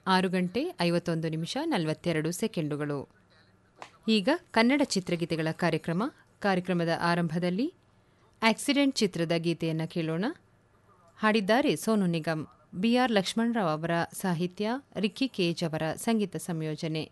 ಆರು ಗಂಟೆ ಐವತ್ತೊಂದು ನಿಮಿಷ ನಲವತ್ತೆರಡು ಸೆಕೆಂಡುಗಳು ಈಗ ಕನ್ನಡ ಚಿತ್ರಗೀತೆಗಳ ಕಾರ್ಯಕ್ರಮ ಕಾರ್ಯಕ್ರಮದ ಆರಂಭದಲ್ಲಿ ಆಕ್ಸಿಡೆಂಟ್ ಚಿತ್ರದ ಗೀತೆಯನ್ನು ಕೇಳೋಣ ಹಾಡಿದ್ದಾರೆ ಸೋನು ನಿಗಮ್ ಬಿಆರ್ ಲಕ್ಷ್ಮಣರಾವ್ ಅವರ ಸಾಹಿತ್ಯ ರಿಕ್ಕಿ ಕೇಜ್ ಅವರ ಸಂಗೀತ ಸಂಯೋಜನೆ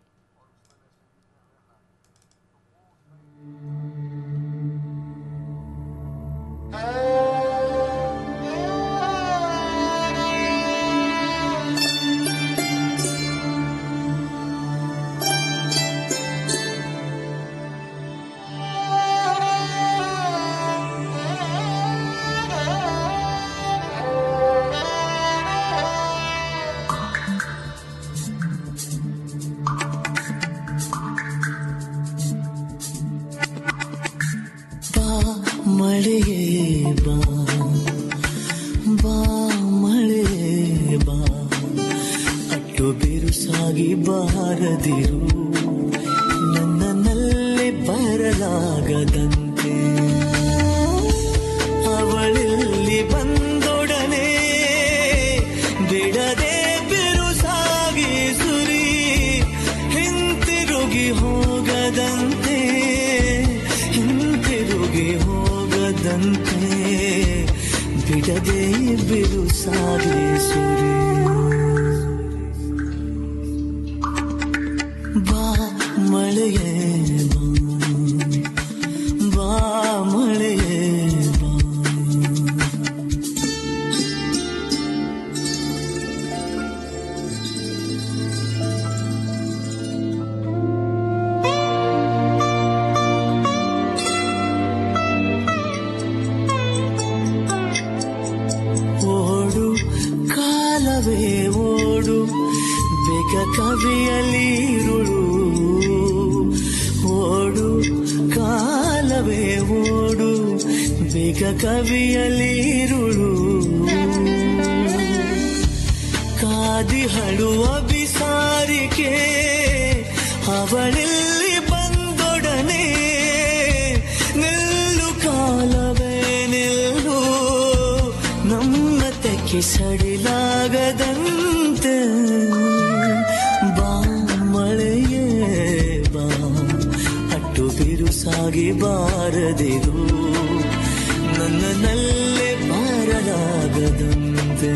ಬಾ ಮಳೆಯೇ ಬಾ ಬಾ ಮಳೆಯೇ ಬಾ ಅಟ್ಟು ಬಿರುಸಾಗಿ ಬಾರದಿರು ನನ್ನನ್ನಲ್ಲಿ ಬರಲಾಗದಂತೆ ಅವಳಲ್ಲಿ ಬಂದೊಡನೆ ಬಿಡದೆ ಬಿರುಸಾಗಿ ಸುರಿ ಹಿಂತಿರುಗಿ ಹೋಗದಂತೆ ಹಿಂತಿರುಗಿ ಹೋಗದಂತೆ ಬಿಡದೆ ಬಿರುಸಾಗಿ ಸುರಿ ಬಾ ಮಳೆಯೇ ಬಾ ಬಾ ಮಳೆಯೇ ಬಾ ಓಡು ಕಾಲವೇ ಓಡು ಬೇಗ ಕವಿಯಲಿರುಳು ಓಡು ಕಾಲವೇ ಓಡು ಬೇಗ ಕವಿಯಲಿರುಳು ಕಾದಿಹಳುವ ಬಿಸಾರಿಕೆ ಅವಳಲ್ಲಿ ಬಂದೊಡನೆ ನಿಲ್ಲು ಕಾಲವೇ ನಿಲ್ಲು ನಮ್ಮ ತೆಕ್ಕಿ ಸಡಿಲಾಗದಂತೆ ಬಾ ಮಳೆಯೇ ಬಾ ಅಟ್ಟು ಬಿರುಸಾಗಿ ಬಾರದಿರು ನನ್ನಲ್ಲೇ ಬಾರಲಾಗದಂತೆ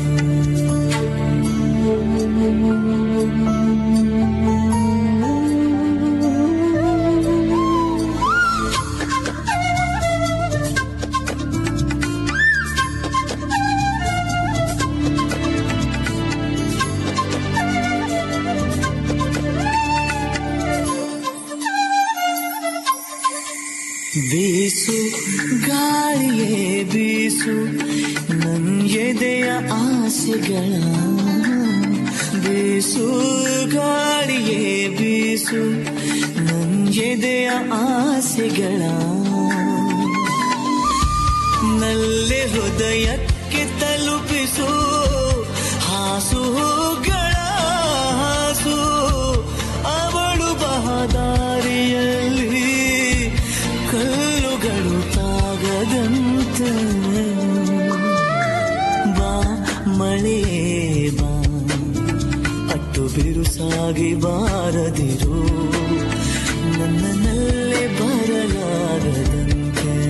ಬೀಸು ಗಾಳಿಯೇ ಬೀಸು ನನ್ ಎದೆಯ ಆಸೆಗಳ ಬೀಸು ಗಾಳಿಯೇ ಬೀಸು ನನ್ ಎದೆಯ ಆಸೆಗಳ ನಲ್ಲೆ ಹೃದಯಕ್ಕೆ ತಲುಪಿಸು ಹಾಸುಗಳ ಹಾಸು ಅವಳು ಬಹದಾರಿಯಲ್ಲಿ ಕಲ್ಲುಗಳು ತಾಗದಂತೆ ಬಾ ಮಳೆ ಬಾ ಅಟ್ಟು ಬಿರುಸಾಗಿ ಬಾರದಿರು ನನ್ನಲ್ಲೇ ಬರಲಾಗದಂತೆ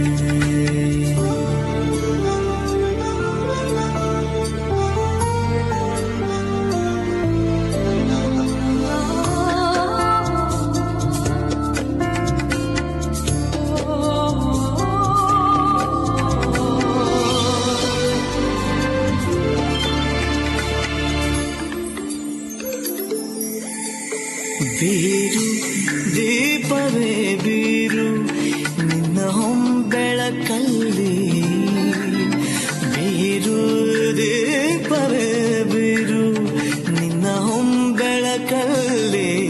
ಬೀರು ದೀಪವೇ ಬೀರು ನಿನ್ನ ಹೊಂಬೆಳಕಲ್ಲಿ ಬೀರು ದೀಪವೇ ಬೀರು ನಿನ್ನ ಹೊಂಬೆಳಕಲ್ಲಿ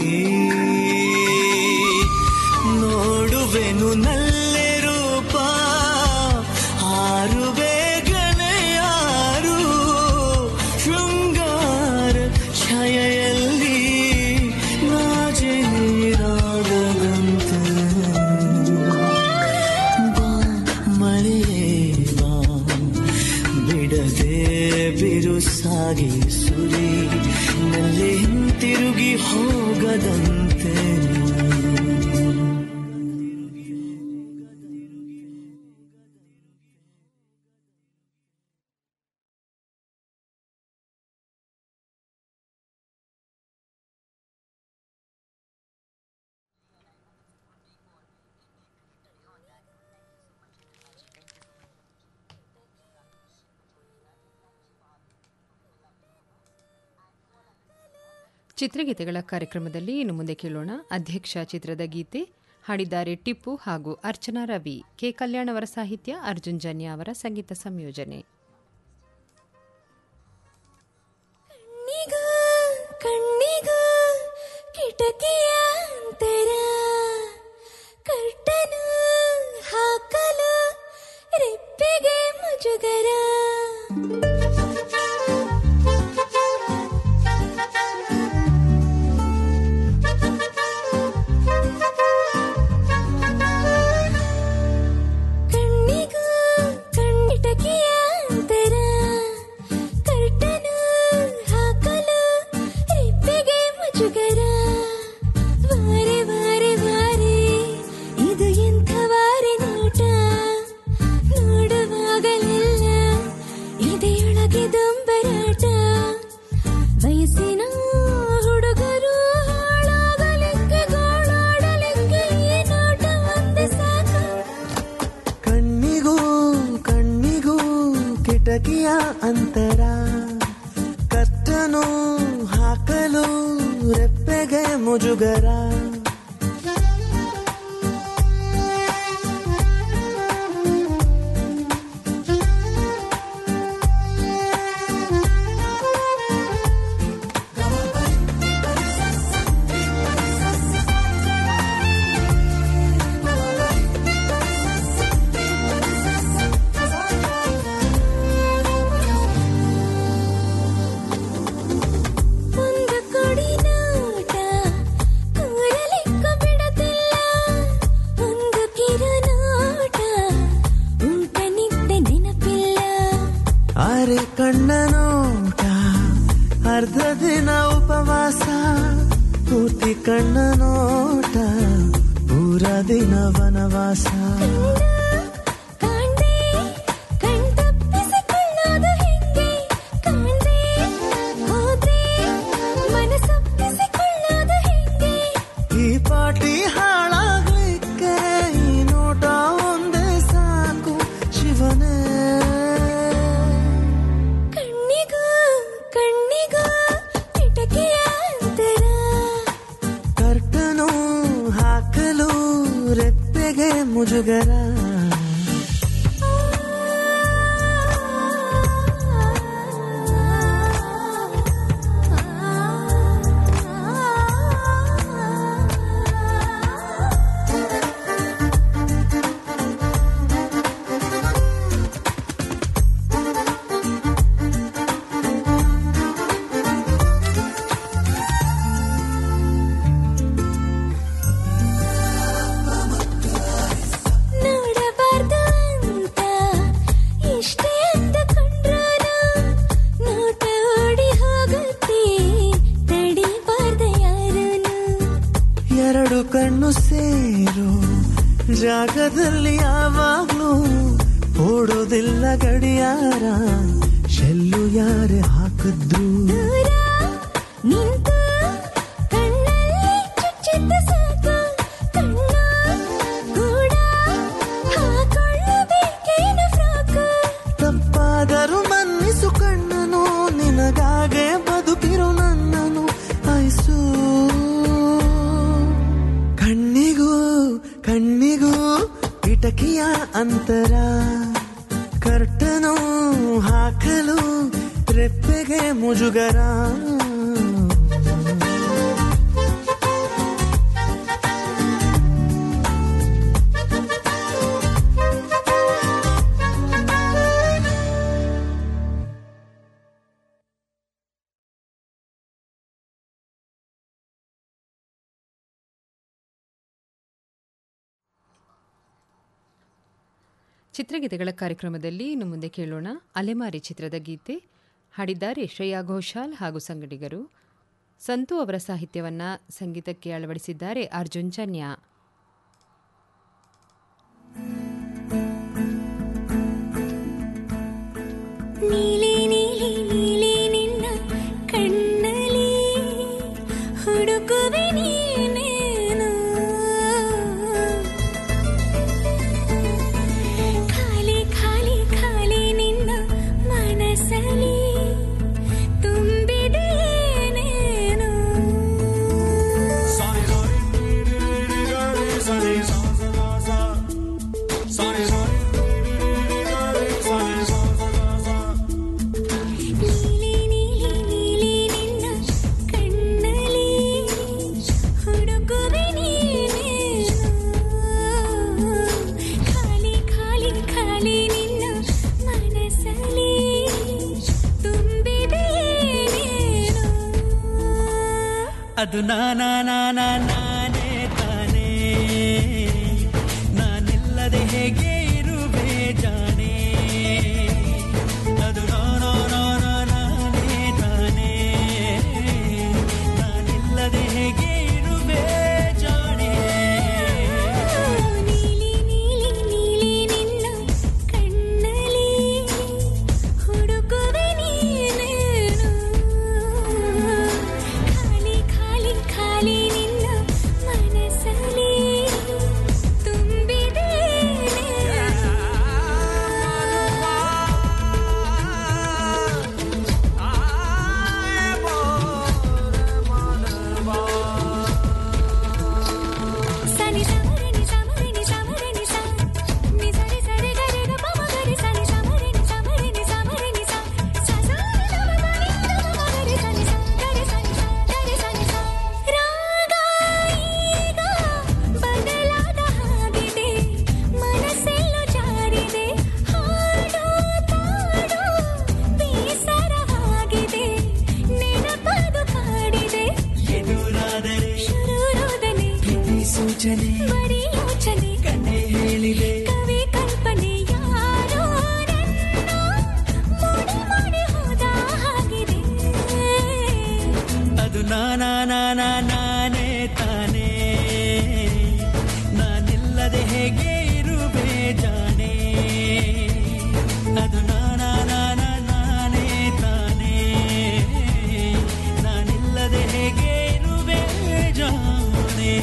ನೋಡುವೆನು ನಲ್ಲೆ ರೂಪ ಆರು ಬೇಗನೆ ಯಾರು ಶೃಂಗಾರ ಛಾಯೆಯಲ್ಲಿ ನಾಜೆ ನೀರಾಗದಂತೆ ಬಾ ಮಳೆಯೇ ಬಾ ಬಿಡದೆ ಬಿರುಸಾಗಿ ಸುರಿ ನಲ್ಲಿ ಹೋಗದಂತೆ ಚಿತ್ರಗೀತೆಗಳ ಕಾರ್ಯಕ್ರಮದಲ್ಲಿ ಇನ್ನು ಮುಂದೆ ಕೇಳೋಣ ಅಧ್ಯಕ್ಷ ಚಿತ್ರದ ಗೀತೆ ಹಾಡಿದ್ದಾರೆ ಟಿಪ್ಪು ಹಾಗೂ ಅರ್ಚನಾ ರವಿ ಕೆ ಕಲ್ಯಾಣ್ ಅವರ ಸಾಹಿತ್ಯ ಅರ್ಜುನ್ ಜನ್ಯ ಅವರ ಸಂಗೀತ ಸಂಯೋಜನೆ ಕಣ್ಣಿಗೂ ಕಣ್ಣಿಗೂ ಕಿಟಕಿಯ ಅಂತರ ಕರ್ಟನು ಹಾಕಲು ರೆಪ್ಪೆಗೆ ಮುಜುಗರ ಕಣ್ಣಿಗೂ ಕಣ್ಣಿಟಕಿಯ ಅಂತರ ಕರ್ಟನು ಹಾಕಲು ರೆಪ್ಪೆಗೆ ಮುಜುಗರ ವಾರೆ ವಾರೆ ವಾರೆ ಇದು ಎಂಥ ವಾರೆ ನೋಟ ನೋಡುವಾಗಲೆಲ್ಲ ಇದೆಯೊಳಗೆ ದೊಂಬರಾಟ ವಯಸ್ಸಿನ ಹುಡುಗರು ಹಾಳಾಗಲಿಕ್ಕೆ ಗೋಳಾಡಲಿಕ್ಕೆ ಈ ನೋಟ ಒಂದೇ ಸಾಕು ಕಣ್ಣಿಗೂ ಕಣ್ಣಿಗೂ ಕಿಟಕಿಯ ಅಂತರ ಕತ್ತನು ಹಾಕಲು ರೆಪ್ಪೆಗೆ ಮುಜುಗರ ಒಂದು ಕೊಡಿ ನೋಟ ಕೂರಲಿಕ್ಕ ಬಿಡತಿಲ್ಲ ಒಂದು ಕಿರು ನೋಟ ಊಟ ನಿದ್ದೆ ನೆನಪಿಲ್ಲ ಅರೆ ಕಣ್ಣ ನೋಟ ಅರ್ಧ ದಿನ ಉಪವಾಸ ಪೂರ್ತಿ ಕಣ್ಣ ನೋಟ ಪೂರ ದಿನ ವನವಾಸ ಕಾಣ್ದೆ ಕಣ್ ತಪ್ಪಿಸಿಕೊಳ್ಳೋದು ಹೆಂಗೆ ಕಾಣ್ದೆ ಹೋದ್ರೆ ಮನಸ್ಸೊಪ್ಪಿಸಿಕೊಳ್ಳೋದು ಹೆಂಗೆ ಈ ಪಾಟಿ ಹಾಳಾಗ್ಲಿಕ್ಕೆ ಈ ನೋಟ ಒಂದೇ ಸಾಕು ಶಿವನೇ ಕಣ್ಣಿಗೂ ಕಣ್ಣಿಗೂ ಕಿಟಕಿಯ ಅಂತರ ಕರ್ತನು ಹಾಕಲು ರೆಪ್ಪೆಗೆ ಮುಜುಗರ ನೋಡಬಾರ್ದು ಅಂತ ಎಷ್ಟೇ ಅಂದುಕೊಂಡ್ರು ನೋಟ ಓಡಿ ಹೋಗುತ್ತೆ ತಡಿಬಾರ್ದ ಯಾರನು ಎರಡು ಕಣ್ಣು ಸೇರು ಜಾಗದಲ್ಲಿ ಯಾವಾಗ್ಲೂ ಓಡೋದಿಲ್ಲ ಗಡಿಯಾರ ಶೆಲ್ಲು ಯಾರೇ ಹಾಕಿದ್ರು ದೂರ ನಿಂತು ಕಣ್ಣಲ್ಲಿ ಚುಚ್ಚಿದ್ದ ಸಾಕು ಕಣ್ಣ ಕೂಡ ಹಾಕೊಳ್ಳಬೇಕೇನು ಫ್ರಾಕು ತಪ್ಪಾದರೂ ಮನ್ನಿಸು ಕಣ್ಣನು ನಿನಗಾಗೆ ಬದುಕಿರು ನನ್ನನು ಆಯ್ಸು ಕಣ್ಣಿಗೂ ಕಣ್ಣಿಗೂ ಕಿಟಕಿಯ ಅಂತರ ಕರ್ತನು ಹಾಕಲು ರೆಪ್ಪೆಗೆ ಮುಜುಗರ ಚಿತ್ರಗೀತೆಗಳ ಕಾರ್ಯಕ್ರಮದಲ್ಲಿ ಇನ್ನು ಮುಂದೆ ಕೇಳೋಣ ಅಲೆಮಾರಿ ಚಿತ್ರದ ಗೀತೆ ಹಾಡಿದ್ದಾರೆ ಶ್ರೇಯಾ ಘೋಷಾಲ್ ಹಾಗೂ ಸಂಗಡಿಗರು ಸಂತು ಅವರ ಸಾಹಿತ್ಯವನ್ನು ಸಂಗೀತಕ್ಕೆ ಅಳವಡಿಸಿದ್ದಾರೆ ಅರ್ಜುನ್ ಜನ್ಯ ನೀಲಿ ನೀಲಿ ನೀಲಿ ನಿನ್ನ ಕಣ್ಣಲಿ ಹುಡುಕುವೆ ನೀನೇನು ಖಾಲಿ ಖಾಲಿ ಖಾಲಿ ನಿನ್ನ ಮನಸ್ಸಲಿ ತುಂಬಿದೆ ಏನೇನು ನೀಲಿ ನೀಲಿ ನೀಲಿ ನಿನ್ನ ಕಣ್ಣಲಿ ಹುಡುಕುವೆ ನೀನೇನು ಖಾಲಿ ಖಾಲಿ ಖಾಲಿ ನಿನ್ನ ಮನಸ್ಸಲಿ ತುಂಬಿದೆ ಏನೇನು ಅದು ನಾನಾ ನಾನಾ ನಾನೇ ತಾನೇ ನಾನಿಲ್ಲದೆ ಹೇಗೆ ಇರುವೆ ಜಾಣೆ ಅದು ನಾನಾ ನಾನಾ ನಾನೇ ತಾನೇ ನಾನಿಲ್ಲದೆ ಹೇಗೆ ಇರುವೆ ಜಾಣೆ ನೀಲಿ ನೀಲಿ ನೀಲಿ ನಿನ್ನ ಕಣ್ಣಲಿ ಹುಡುಕುವೆ ನೀನೇನು ಖಾಲಿ ಖಾಲಿ ಖಾಲಿ ನಿನ್ನ ಮನಸ್ಸಲಿ ತುಂಬಿದೆ ಏನೇನು. సని సమరిని సమరిని సమరిని సా ని సరి సరి గరి గ పమ గరి సని సమరిని సమరిని సమరిని సా సా సా ని సమరిని సమరి సని సా గరి సని సా గరి సని సా ರಾಗ ಈಗ ಬದಲಾದ ಹಾಗಿದೆ ಮನಸ್ಸೆಲ್ಲೋ ಜಾರಿದೆ ಹಾಡು ತಾಡು ಬೇಸರ ಆಗಿದೆ ನೆನಪದು ಕಾಡಿದೆ ಎದುರಾದರೆ ಶುರುರೋದನೆ ಪ್ರೀತಿ ಸೂಚನೆ ಬರೀ ಯೋಚನೆ ಕಣ್ಣೆ ಹೇಳಿದೆ ಕವಿ ಕಲ್ಪನೆ ಯಾರೋ ನನ್ನ ಮೂಡಿ ಮಾಡಿ ಹೋದ ಹಾಗಿದೆ ಅದು ನಾನಾ ನಾನಾ ನಾನೇ ತಾನೇ ನಾನಿಲ್ಲದೆ ಹೇಗೆ ಇರುವೆ ಜಾಣೆ ಅದು ನಾನಾ ನಾನಾ ನಾನೇ ತಾನೇ ನಾನಿಲ್ಲದೆ ಹೇಗೆ ಇರುವೆ ಜಾಣೆ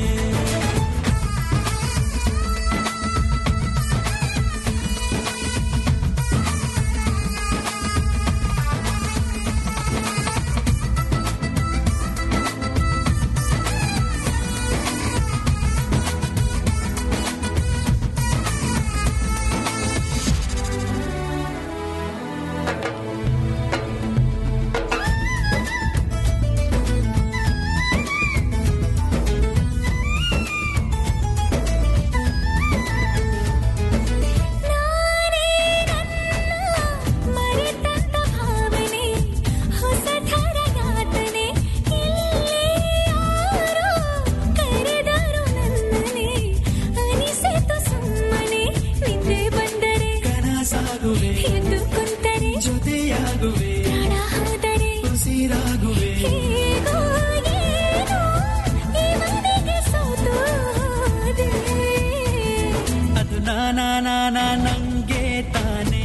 ನಾನೇ ನನ್ನ ಮರೆತಂತ ಭಾವನೆ ಹೊಸ ಥರ ಯಾತನೆ ಇಲ್ಲಿ ಯಾರೋ ಕರೆದರು ನನ್ನನೆ ಅನಿಸಿತು ಸುಮ್ಮನೆ ನಿದ್ದೆ ಬಂದರೆ ಕನಸಾಗುವೆ ಎಂದು ಕುಂತರೆ ಜೊತೆಯಾಗುವೆ ಪ್ರಾಣ ಹೋದರೆ ಉಸಿರಾಗುವೆ ಹೇಗೋ ಏನೋ ಈ ಮನೆಗೆ ಸೋತು ಹೋದೆ ಅದು ನಾನಾ ನಾನಾ ನಂಗೆ ತಾನೇ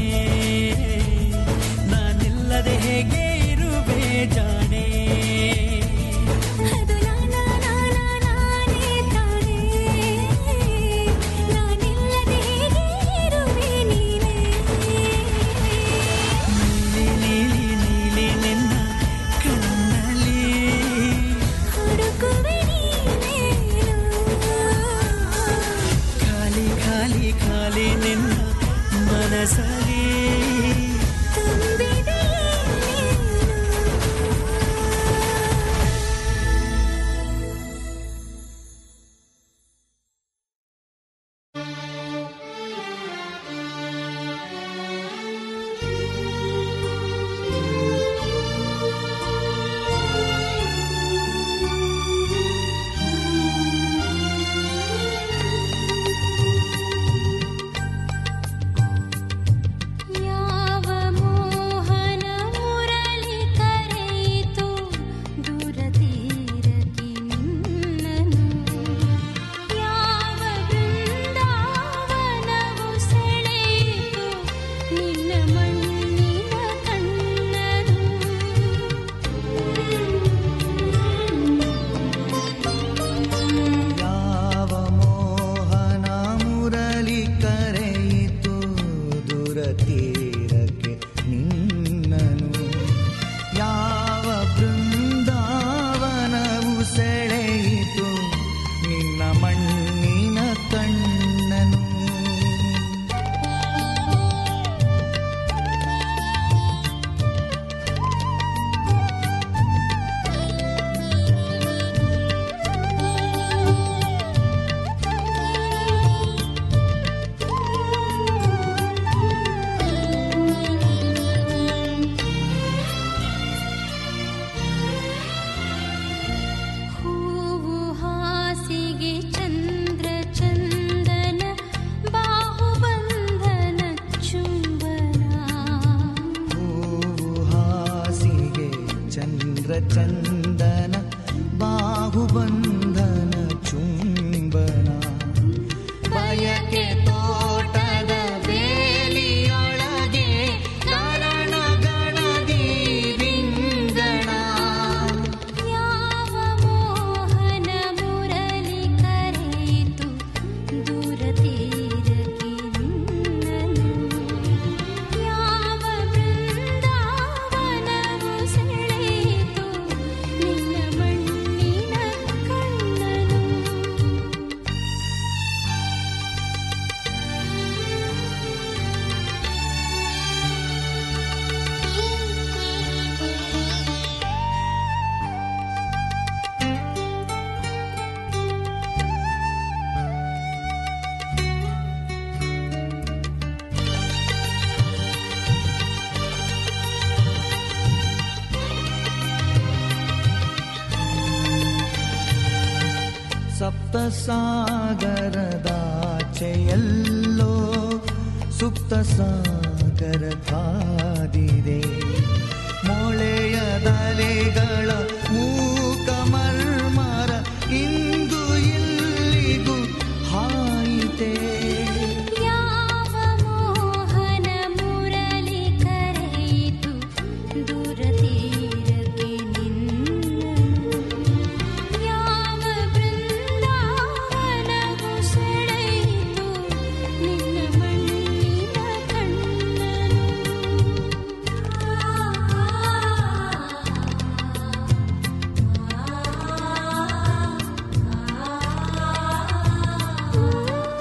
ನಾನಿಲ್ಲದೆ ಹೇಗೆ ಇರುವೆ ಜಾಣೆ ಅದು ನಾನಾ ನಾನಾ ನಾನೇ ತಾನೇ ನಾನಿಲ್ಲದೆ ಹೇಗೆ ಇರುವೆ ನೀನೇ ನೀಲಿ ನೀಲಿ ನೀಲಿ ನಿನ್ನ ಕಣ್ಣಲ್ಲಿ ಹುಡುಕುವೆ ನೀನೇನು ಖಾಲಿ ಖಾಲಿ ಖಾಲಿ ನಿನ್ನ ಮನಸ್ಸಲ್ಲಿ ತುಂಬಿದೆ ನೀನು ಚಂದನ ಬಾಹುಬಂಧನ ಚುಂಬನ ಬಯಕೆ ತೋಟದ ಬೇಲಿಯೊಳಗೆ ಕಾರಣ ಗಣದಿ ವಿಂಗಣ ಯಾವ ಮೋಹನ ಮುರಳಿ ಕರೆಯಿತು ದೂರ ತೀರಕ್ಕೆ ನಿನ್ನನು ಯಾವ ಬೃಂದಾವನವು ಸೆಳೆಯಿತು ನಿನ್ನ ಮಣ್ಣಿನ ಕಣ್ಣನು ಸಪ್ತ ಸಾಗರದಾಚೆಯಲ್ಲೋ ಸುಪ್ತ ಸಾಗರ ಕಾದಿದೆ ಮೊಳೆಯದಲೆಗಳ ಮೂಕ ಮರ್ಮರ ಇಂದು ಇಲ್ಲಿಗೂ ಹಾಯಿತೆ ಯಾವ ಮೋಹನ ಮುರಳಿ ಕರೆಯಿತು ದೂರ ತೀರಕ್ಕೆ ನಿನ್ನನು ಯಾವ ಬೃಂದಾವನವು ಸೆಳೆಯಿತು ನಿನ್ನ ಮಣ್ಣಿನ ಕಣ್ಣನು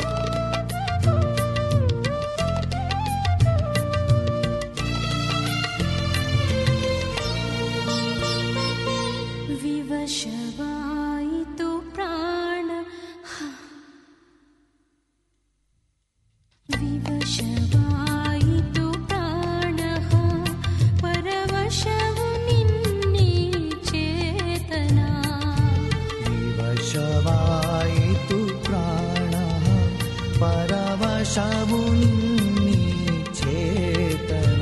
ವಿವಶವಾಯಿತು ಪ್ರಾಣ ವಿವಶವಾಯಿತು ಪ್ರಾಣ ಪರವಶವು ನಿನ್ನೆ ಚೇತನ ವಿವಶವಾಯಿತು ಪ್ರಾಣ ಪರವಶವು ನಿನ್ನಿ ಚೇತನ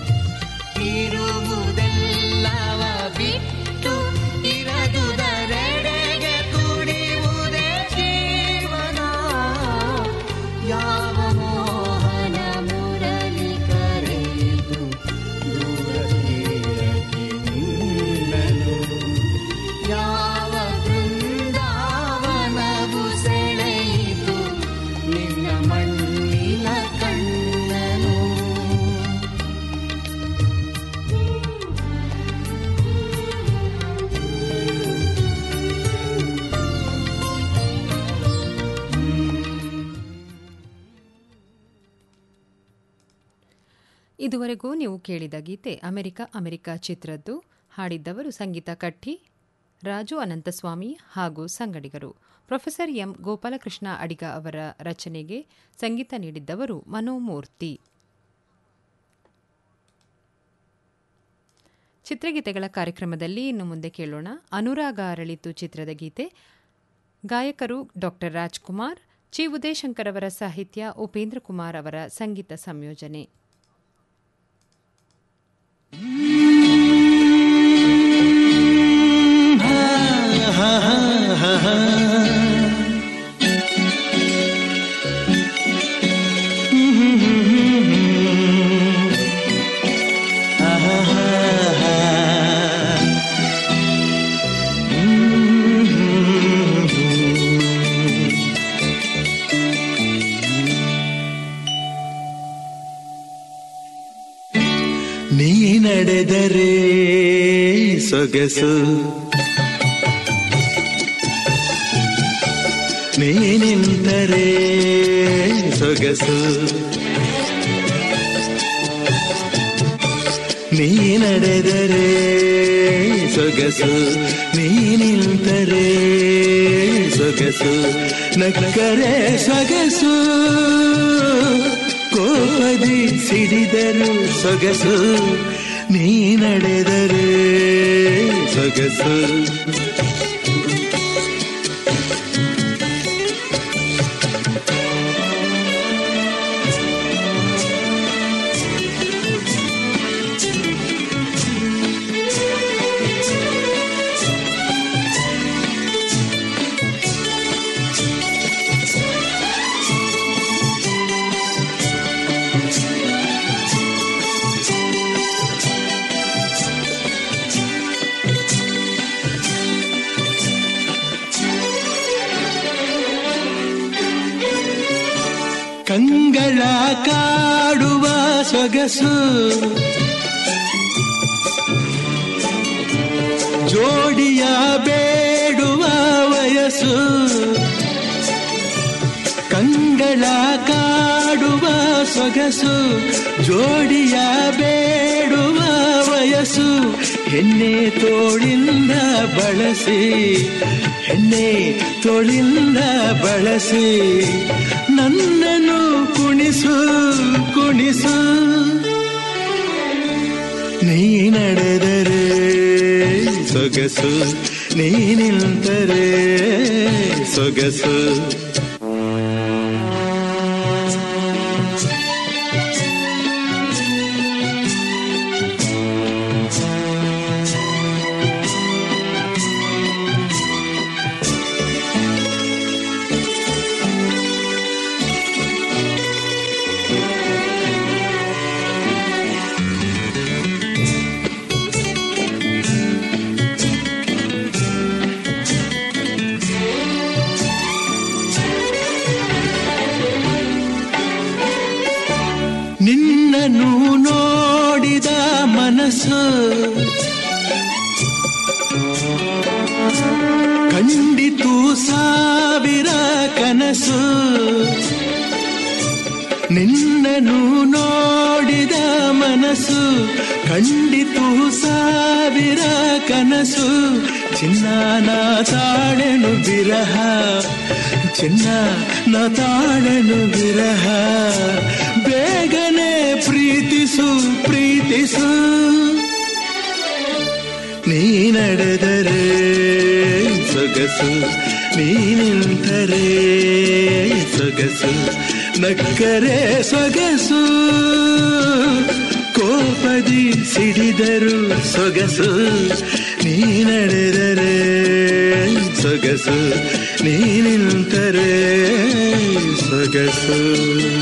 ಇರುವುದೆಲ್ಲವ ಬಿಟ್ಟು ಇರದುದರೆಡೆಗೆ ತುಡಿಯುವುದೇ ಜೀವನ ಯಾವ ಮೋಹನ ಮುರಳಿ ಕರೆಯಿತು ದೂರ ತೀರಕ್ಕೆ ನಿನ್ನನು ಯಾವ ಬೃಂದಾವನವು ಸೆಳೆಯಿತು ನಿನ್ನ ಮಣ್ಣಿನ ಕಣ್ಣನು ಇದುವರೆಗೂ ನೀವು ಕೇಳಿದ ಗೀತೆ ಅಮೆರಿಕ ಅಮೆರಿಕ ಚಿತ್ರದ್ದು ಹಾಡಿದ್ದವರು ಸಂಗೀತ ಕಟ್ಟಿ ರಾಜು ಅನಂತಸ್ವಾಮಿ ಹಾಗೂ ಸಂಗಡಿಗರು ಪ್ರೊಫೆಸರ್ ಎಂ ಗೋಪಾಲಕೃಷ್ಣ ಅಡಿಗ ಅವರ ರಚನೆಗೆ ಸಂಗೀತ ನೀಡಿದ್ದವರು ಮನೋಮೂರ್ತಿ ಚಿತ್ರಗೀತೆಗಳ ಕಾರ್ಯಕ್ರಮದಲ್ಲಿ ಇನ್ನು ಮುಂದೆ ಕೇಳೋಣ ಅನುರಾಗ ಅರಳಿತು ಚಿತ್ರದ ಗೀತೆ ಗಾಯಕರು ಡಾಕ್ಟರ್ ರಾಜ್ಕುಮಾರ್ ಚಿ ಉದಯಶಂಕರ್ ಅವರ ಸಾಹಿತ್ಯ ಉಪೇಂದ್ರ ಕುಮಾರ್ ಅವರ ಸಂಗೀತ ಸಂಯೋಜನೆ ನೀ ನಡೆದರೆ ಸೊಗಸು ನೀ ನಿಂತರೆ ಸೊಗಸು ನೀ ನಡೆದರೆ ಸೊಗಸು ನೀ ನಿಂತರೆ ಸೊಗಸು ನಕ್ಕರೆ ಸೊಗಸು ಕೋಪದಿ ಸಿಡಿದರು ಸೊಗಸು ನೀ ನಡೆದರೆ ಸೊಗಸು ಕಂಗಳ ಕಾಡುವ ಸೊಗಸು ಜೋಡಿಯ ಬೇಡುವ ವಯಸ್ಸು ಕಂಗಳ ಕಾಡುವ ಸೊಗಸು ಜೋಡಿಯ ಬೇಡುವ ವಯಸ್ಸು ಹೆಣ್ಣೆ ತೋಳಿಂದ ಬಳಸಿ ಹೆಣ್ಣೆ ತೋಳಿಂದ ಬಳಸಿ ನನ್ನನ್ನು ಕುಣಿಸು ಕುಣಿಸು ನೀ ನಡೆದರೆ ಸೊಗಸು ನೀ ನಿಂತರೆ ಸೊಗಸು ನಿನ್ನನ್ನು ನೋಡಿದ ಮನಸ್ಸು ಕಂಡಿತು ಸಾವಿರ ಕನಸು ನಿನ್ನನ್ನು ನೋಡಿದ ಮನಸ್ಸು ಕಂಡಿತು ಸಾವಿರ ಕನಸು ಚಿನ್ನ ತಾಳೆನು ಬಿರಹ ಚಿನ್ನ ನ ತಾಳೆನು ಬಿರಹ ಬೇಗನೆ ಪ್ರೀತಿಸು ಪ್ರೀತಿಸು ನೀ ನಡೆದರೆ ಸೊಗಸು ನೀ ನಿಂತರೆ ಸೊಗಸು ನಕ್ಕರೆ ಸೊಗಸು ಕೋಪದಿ ಸಿಡಿದರು ಸೊಗಸು ನೀ ನಡೆದರೆ ಸೊಗಸು ನೀ ನಿಂತರೆ ಸೊಗಸು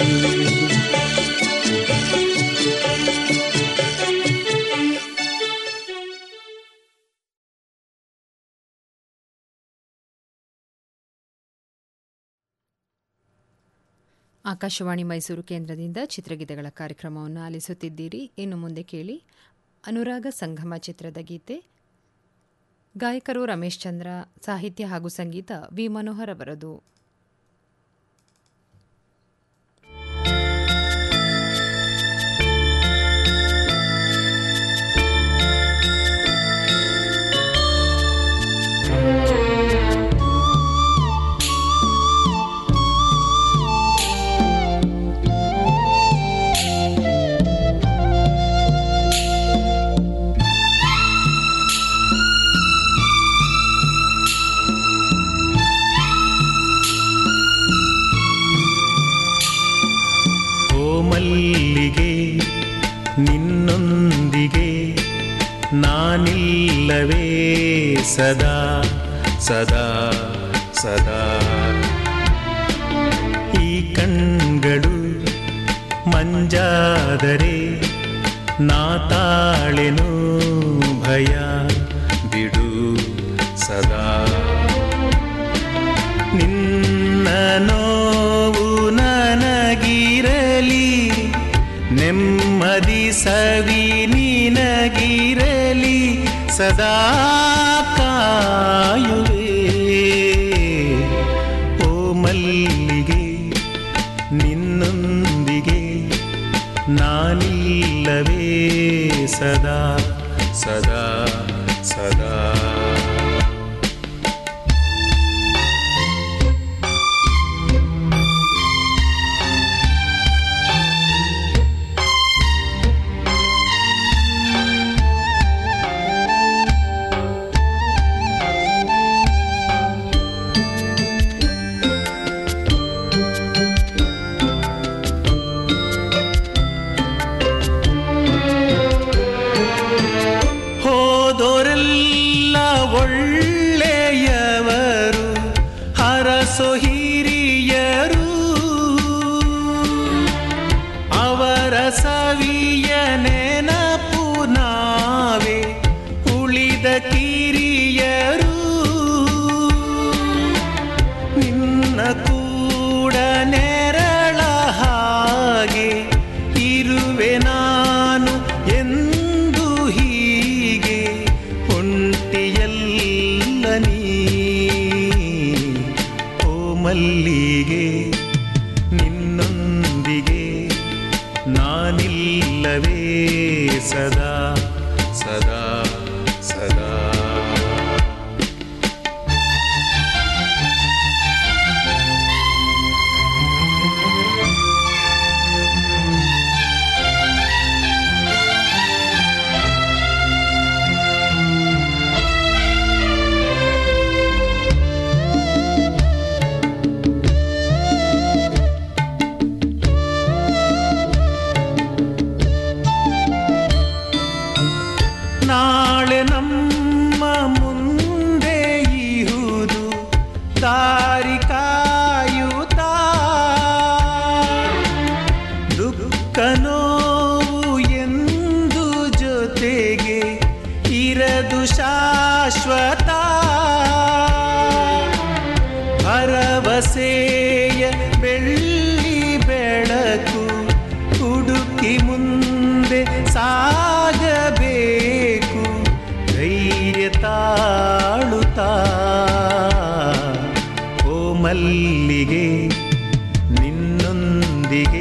ಆಕಾಶವಾಣಿ ಮೈಸೂರು ಕೇಂದ್ರದಿಂದ ಚಿತ್ರಗೀತೆಗಳ ಕಾರ್ಯಕ್ರಮವನ್ನು ಆಲಿಸುತ್ತಿದ್ದೀರಿ ಇನ್ನು ಮುಂದೆ ಕೇಳಿ ಅನುರಾಗ ಸಂಗಮ ಚಿತ್ರದ ಗೀತೆ ಗಾಯಕರು ರಮೇಶ್ ಚಂದ್ರ ಸಾಹಿತ್ಯ ಹಾಗೂ ಸಂಗೀತ ವಿ ಮನೋಹರ್ ಅವರದು ಓ ಮಲ್ಲಿಗೆ ನಿನ್ನೊಂದಿಗೆ ನಾನಿಲ್ಲವೇ ಸದಾ ಸದಾ ಸದಾ ಈ ಕಣ್ಗಳು ಮಂಜಾದರೆ ನಾ ತಾಳೆನು ಭಯ ಬಿಡು ಸದಾ ನಿನ್ನ ನೋವು ನನಗಿರಲಿ ನೆಮ್ಮದಿ ಸವಿ ನಿನಗಿರಲಿ ಸದಾ ಕಾಯುವೆ ಓ ಮಲ್ಲಿಗೆ ನಿನ್ನೊಂದಿಗೆ ನಾನಿಲ್ಲವೇ ಸದಾ ಸದಾ ಸದಾ ಹೋದೋರೆಲ್ಲ ಒಳ್ಳೆಯವರು ಹರಸೋ ಹಿರಿಯರು ಅವರ ಸವಿಯ ನೆನಪು ನಾವೇ ಉಳಿದ ಕಿರಿಯರು ನಿನ್ನ ಕೂಡ ನೆರಳ ಮಲ್ಲಿಗೆ ನಿನ್ನೊಂದಿಗೆ ನಾನಿಲ್ಲವೇ ಸದಾ ಸದಾ ಸದಾ ನಾಳೆ ನಮ್ಮ ಮುಂದೆ ಇಹುದು ದಾರಿ ಕಾಯುತ್ತಾ ದುಃಖ ನೋವು ಎಂದು ಜೊತೆಗೆ ಇರದು ಶಾಶ್ವತ ಭರವಸೆಯ ಬೆಳ್ಳಿ ಬೆಳಕು ಹುಡುಕಿ ಮುಂದೆ ಸಾಗಬೇಕು ಧೈರ್ಯ ತಾಳುತ್ತಾ ಓ ಮಲ್ಲಿಗೆ ನಿನ್ನೊಂದಿಗೆ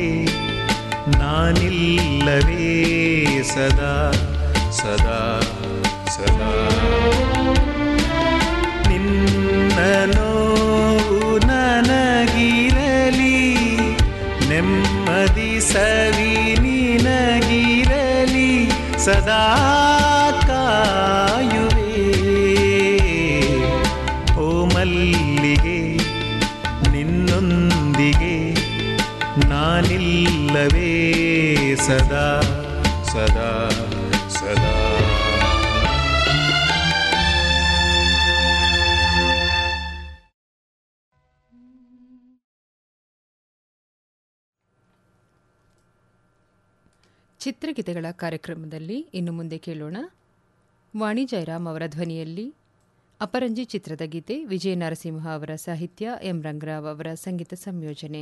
ನಾನಿಲ್ಲವೇ ಸದಾ ಸದಾ ಸದಾ ನಿನ್ನ ನೋವು ನನಗಿರಲಿ ನೆಮ್ಮದಿ ಸವಿ ನಿನಗಿರಲಿ ಸದಾ ಕಾಯುವೆ ಓ ಮಲ್ಲಿಗೆ ನಿನ್ನೊಂದಿಗೆ ನಾನಿಲ್ಲವೇ ಸದಾ ಸದಾ ಸದಾ ಚಿತ್ರಗೀತೆಗಳ ಕಾರ್ಯಕ್ರಮದಲ್ಲಿ ಇನ್ನು ಮುಂದೆ ಕೇಳೋಣ ವಾಣಿ ಜಯರಾಮ್ ಅವರ ಧ್ವನಿಯಲ್ಲಿ ಅಪರಂಜಿ ಚಿತ್ರದ ಗೀತೆ ವಿಜಯ ನರಸಿಂಹ ಅವರ ಸಾಹಿತ್ಯ ಎಂ ರಂಗರಾವ್ ಅವರ ಸಂಗೀತ ಸಂಯೋಜನೆ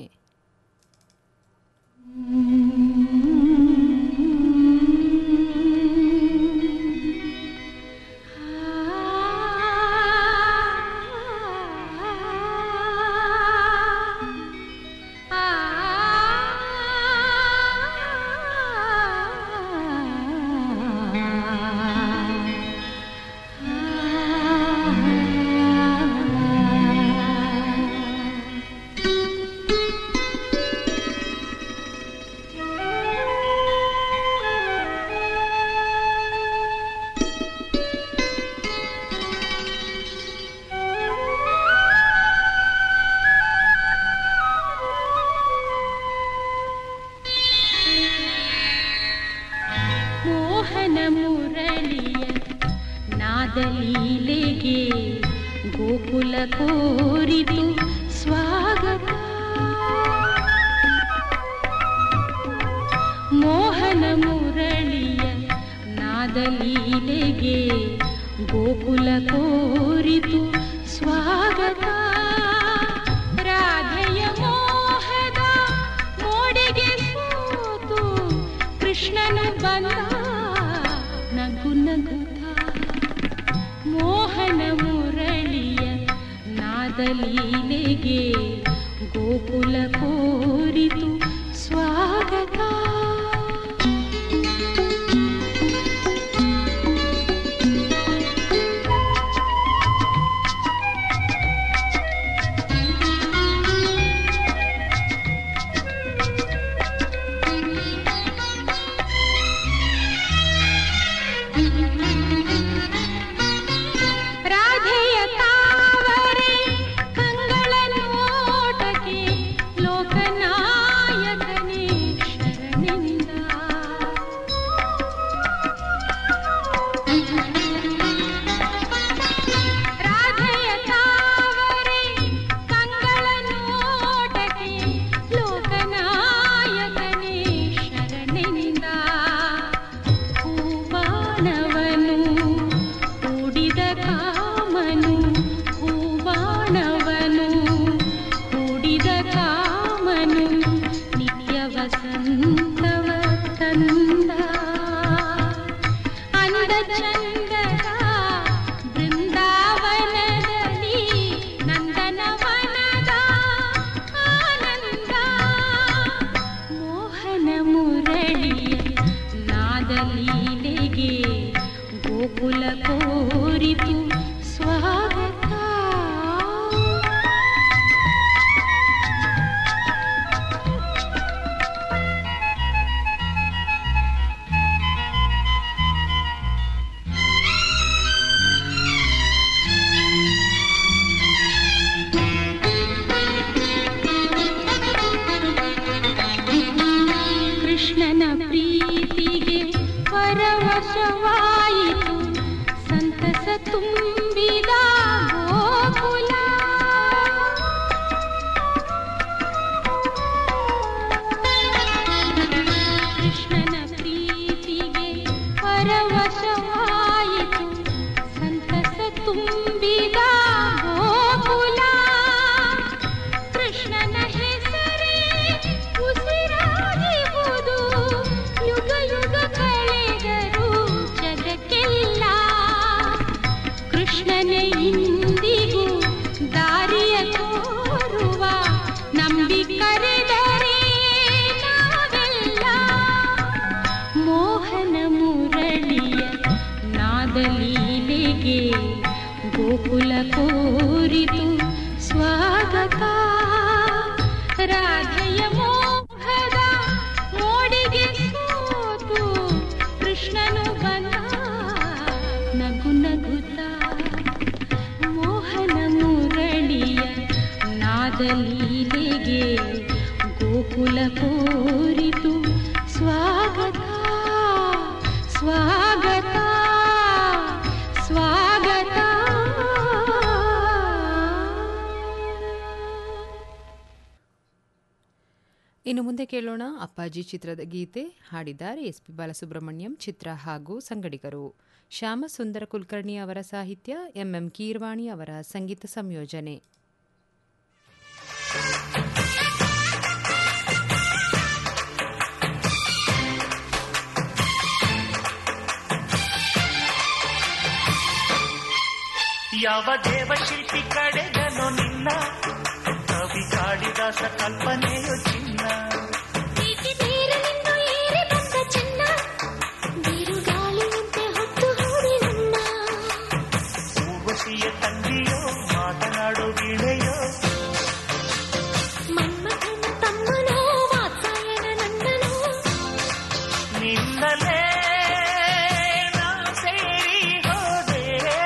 ಮೋಹನ ಮುರಳಿಯ ನಾದಲೀಲೆಗೆ ಗೋಕುಲ ಕೋರಿತು ಸ್ವಾಗತ ಮೋಹನ ಮುರಳಿಯ ನಾದಲೀಲೆಗೆ ಗೋಕುಲ ಕೋರಿತು ಸ್ವಾಗತ ರಾಧೆಯ ಮೋಹದ ಮೋಡಿಗೆ ಸೋತು ಕೃಷ್ಣನು ಬಂದ ನಗು ನಗುತ್ತ ಮೋಹನ ಮುರಳಿಯ ನಾದಲೀಲೆಗೆ ಗೋಕುಲ ಕೋರಿತು ಸ್ವಾಗತ ರಾಧೆಯ ತಾವರೆ ಕಂಗಳ ನೋಟಕ್ಕೆ ಲೋಕನಾಯಕನೇ ಶರಣ ಗೋಕುಲ ಕೋರಿತು ಸ್ವಾಗತ ರಾಧೆಯ ಮೋಹದ ಮೋಡಿಗೆ ಸೋತು ಕೃಷ್ಣನು ಬಂದ ನಗು ನಗುತ್ತ ಮೋಹನ ಮುರಳಿಯ ನಾದಲೀಲೆಗೆ ಗೋಕುಲ ಕೋರಿತು ಸ್ವಾಗತ ಸ್ವಾಗತ ಸ್ವಾಗತ ಇನ್ನು ಮುಂದೆ ಕೇಳೋಣ ಅಪ್ಪಾಜಿ ಚಿತ್ರದ ಗೀತೆ ಹಾಡಿದ್ದಾರೆ ಎಸ್ ಪಿ ಬಾಲಸುಬ್ರಹ್ಮಣ್ಯಂ ಚಿತ್ರ ಹಾಗೂ ಸಂಗಡಿಗರು ಶ್ಯಾಮಸುಂದರ ಕುಲಕರ್ಣಿ ಅವರ ಸಾಹಿತ್ಯ ಎಂಎಂ ಕೀರ್ವಾಣಿ ಅವರ ಸಂಗೀತ ಸಂಯೋಜನೆ ಯಾವ ದೇವಶಿಲ್ಪಿ ಕಡೆಗನು ನಿನ್ನ ಕವಿ ಕಾಳಿದಾಸ ಕಲ್ಪನೆಯು ಚಿನ್ನ ಪ್ರೀತಿ ಬೇರನಿಂದ ಏರಿ ಬಂದ ಚೆನ್ನ ಬಿರುಗಾಳಿಯಂತೆ ಹೊತ್ತು ಹೋದೆ ನನ್ನ ಊರ್ವಶಿಯ ತಂಗಿಯೋ ಮಾತನಾಡೋ ಗಿಳೆಯೋ ಮನ್ಮಥನ ತಮ್ಮನೋ ವಾತ್ಸಾಯನ ನಂದನೋ ನಿನ್ನಲೇ ನಾ ಸೇರಿ ಹೋದೆ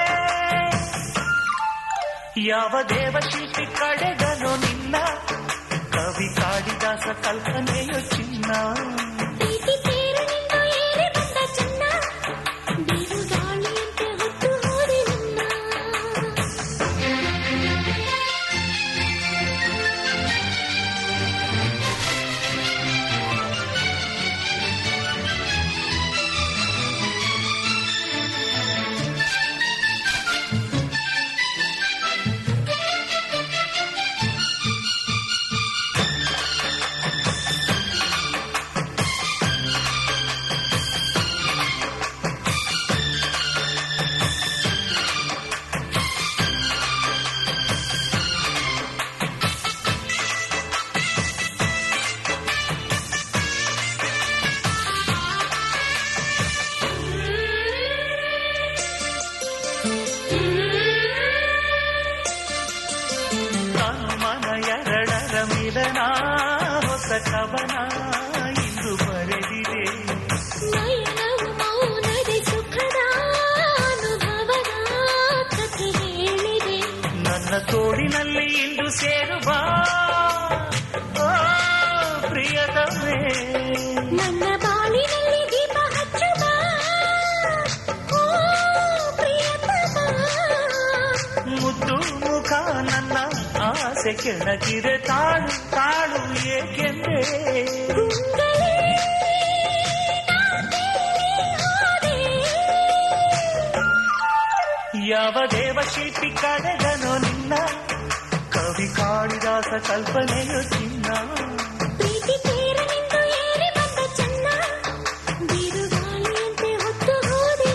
ಯಾವ ದೇವಶಿಲ್ಪಿ ಕಡೆಗನು ನಿನ್ನ ಕವಿ ಕಾಳಿದಾಸ ಕಲ್ಪನೆಯು ಚಿನ್ನ ಪ್ರೀತಿ ಬೇರನಿಂದ ಏರಿ ಬಂದ ಚೆನ್ನ ಬಿರುಗಾಳಿಯಂತೆ ಹೊತ್ತು ಹೋದೆ ನನ್ನ ನಾನು ಮನ ಎರಡರ ಮಿಲನ ಹೊಸ ಕವನ ಇಂದು ಬರೆದಿದೆ ನಯನವು ಮೌನದೆ ಸುಖದ ಅನುಭವದ ಕಥೆ ಹೇಳಿದೆ ನನ್ನ ತೋಳಿನಲ್ಲಿ ಇಂದು ಸೇರುವ ಓ ಪ್ರಿಯತಮೇ ನನ್ನ ಬಾಳಿನಲ್ಲಿ ದೀಪ ಹಚ್ಚುವ ಓ ಪ್ರಿಯತಮ ಮುದ್ದು ಮುಖ ನನ್ನ ಆಸೆ ಕೆಣಕಿದೆ ತಾಳು ತಾಳು ಏಕೆಂದೆ ಗುಂಗಲೇ ಹೋದೆ ಯಾವ ದೇವಶಿಲ್ಪಿ ಕಡೆಗನು ನಿನ್ನ ಕವಿ ಕಾಳಿದಾಸ ಕಲ್ಪನೆಯು ಚಿನ್ನ ಪ್ರೀತಿ ತೇರನಿಂದು ಏರಿ ಬಂದ ಚೆನ್ನ ಬಿರುಗಾಳಿಯಂತೆ ಹೊತ್ತು ಹೋದೆ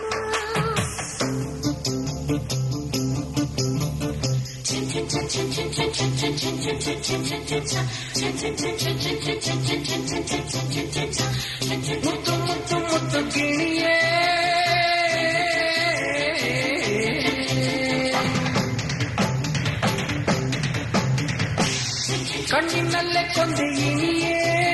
ಮುತ್ತು ಮುತ್ತು ಮುತ್ತು ಗಿಣಿಯೇ ಕಣ್ಣಿನಲ್ಲೇ ಕೊಂದೆ ಇನಿಯೇ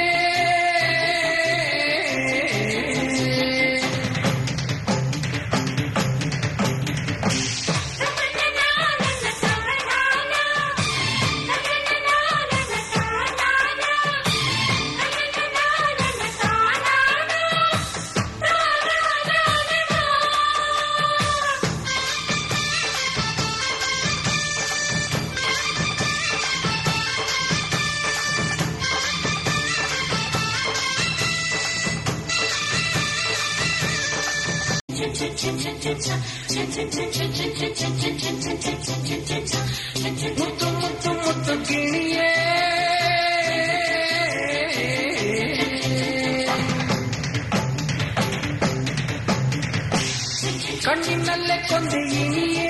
ಮುತ್ತು ಮುತ್ತು ಮುತ್ತು ಗಿಣಿಯೇ ಕಣ್ಣಿನಲ್ಲೇ ಕೊಂದೆ ಇನಿಯೇ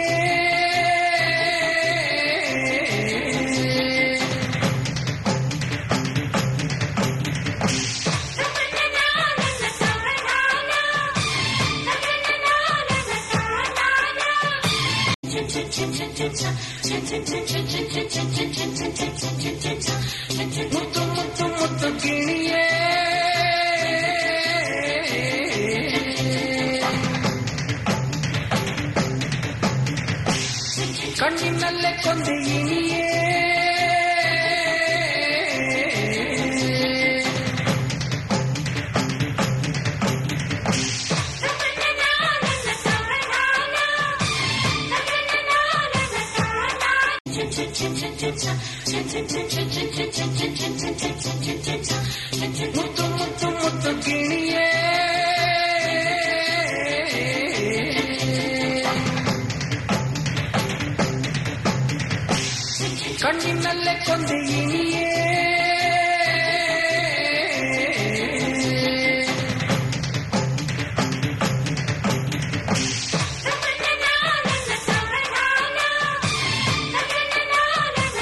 ಮುತ್ತು ಮುತ್ತು ಮುತ್ತು ಗಿಣಿಯೇ ಕಣ್ಣಿನಲ್ಲೇ ಕೊಂದೆ ಇನಿಯೇ ಮುತ್ತು ಮುತ್ತು ಮುತ್ತು ಗಿಣಿಯೇ ಕಣ್ಣಿನಲ್ಲೇ ಕೊಂದೆ ಇನಿಯೇ